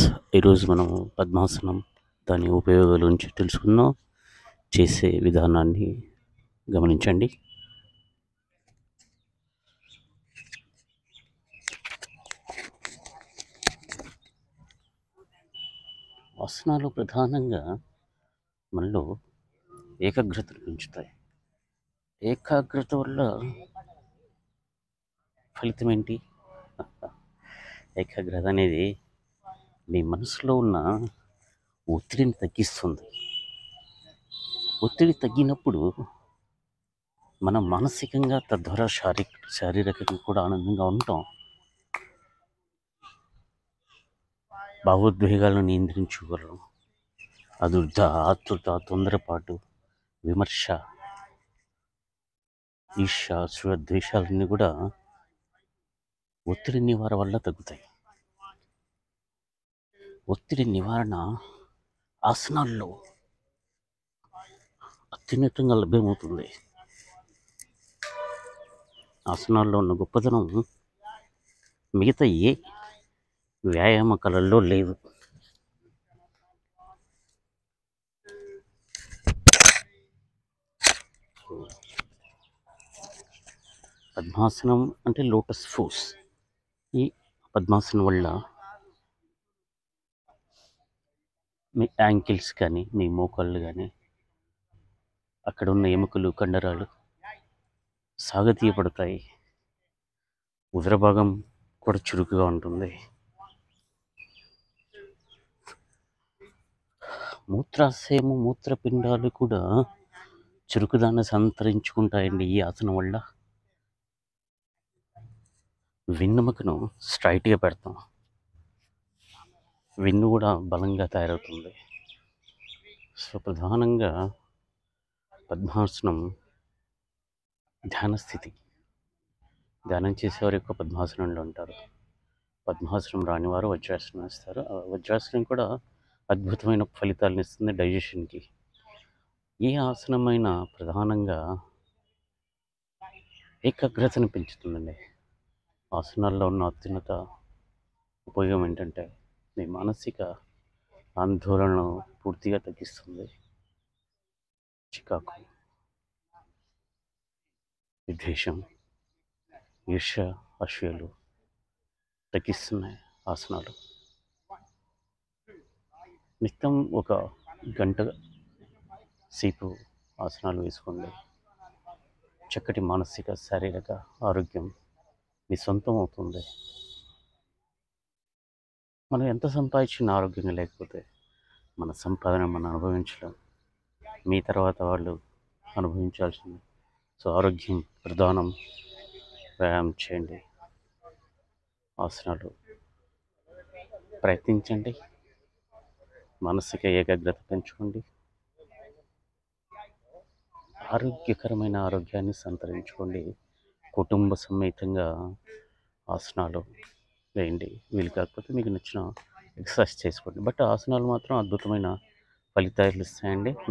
ఈరోజు మనం పద్మాసనం దాని ఉపయోగాల గురించి తెలుసుకుందాం చేసే విధానాన్ని గమనించండి ఆసనాలు ప్రధానంగా మనలో ఏకాగ్రతను పెంచుతాయి ఏకాగ్రత వల్ల ఫలితం ఏంటి ఏకాగ్రత అనేది మీ మనసులో ఉన్న ఒత్తిడిని తగ్గిస్తుంది ఒత్తిడి తగ్గినప్పుడు మనం మానసికంగా తద్వారా శారీ శారీరకంగా కూడా ఆనందంగా ఉంటాం భావోద్వేగాలను నియంత్రించుకోగలం అదుర్ధ ఆతృత తొందరపాటు విమర్శ ఈర్ష అసూయ ద్వేషాలన్నీ కూడా ఒత్తిడి నివారణ వల్ల తగ్గుతాయి ఒత్తిడి నివారణ ఆసనాల్లో అత్యున్నతంగా లభ్యమవుతుంది ఆసనాల్లో ఉన్న గొప్పతనం మిగతా ఏ వ్యాయామ కళల్లో లేదు పద్మాసనం అంటే లోటస్ ఫోర్స్ ఈ పద్మాసనం వల్ల మీ యాంకిల్స్ కానీ మీ మోకాళ్ళు కానీ అక్కడ ఉన్న ఎముకలు కండరాలు సాగతీయపడతాయి ఉదర భాగం కూడా చురుకుగా ఉంటుంది మూత్రాశయము మూత్రపిండాలు కూడా చురుకుదాన్ని సంతరించుకుంటాయండి ఈ ఆసనం వల్ల వెన్నెముకను స్ట్రైట్గా పెడతాం వెన్ను కూడా బలంగా తయారవుతుంది సో ప్రధానంగా పద్మాసనం ధ్యాన స్థితి ధ్యానం చేసేవారు ఎక్కువ పద్మాసనంలో ఉంటారు పద్మాసనం రాని వారు వజ్రాసనం వేస్తారు ఆ వజ్రాసనం కూడా అద్భుతమైన ఫలితాలను ఇస్తుంది డైజెషన్కి ఏ ఆసనమైనా ప్రధానంగా ఏకాగ్రతను పెంచుతుందండి ఆసనాల్లో ఉన్న అత్యున్నత ఉపయోగం ఏంటంటే మీ మానసిక ఆందోళనను పూర్తిగా తగ్గిస్తుంది చికాకు విద్వేషం ఈర్ష అసూయలు తగ్గిస్తున్నాయి ఆసనాలు నిత్యం ఒక గంట సేపు ఆసనాలు వేసుకోండి చక్కటి మానసిక శారీరక ఆరోగ్యం మీ సొంతం అవుతుంది మనం ఎంత సంపాదించిన ఆరోగ్యంగా లేకపోతే మన సంపాదన మనం అనుభవించడం మీ తర్వాత వాళ్ళు అనుభవించాల్సింది సో ఆరోగ్యం ప్రధానం వ్యాయామం చేయండి ఆసనాలు ప్రయత్నించండి మానసిక ఏకాగ్రత పెంచుకోండి ఆరోగ్యకరమైన ఆరోగ్యాన్ని సంతరించుకోండి కుటుంబ సమేతంగా ఆసనాలు వేయండి వీలు కాకపోతే మీకు నచ్చిన ఎక్సర్సైజ్ చేసుకోండి బట్ ఆసనాలు మాత్రం అద్భుతమైన ఫలితాలు ఇస్తాయండి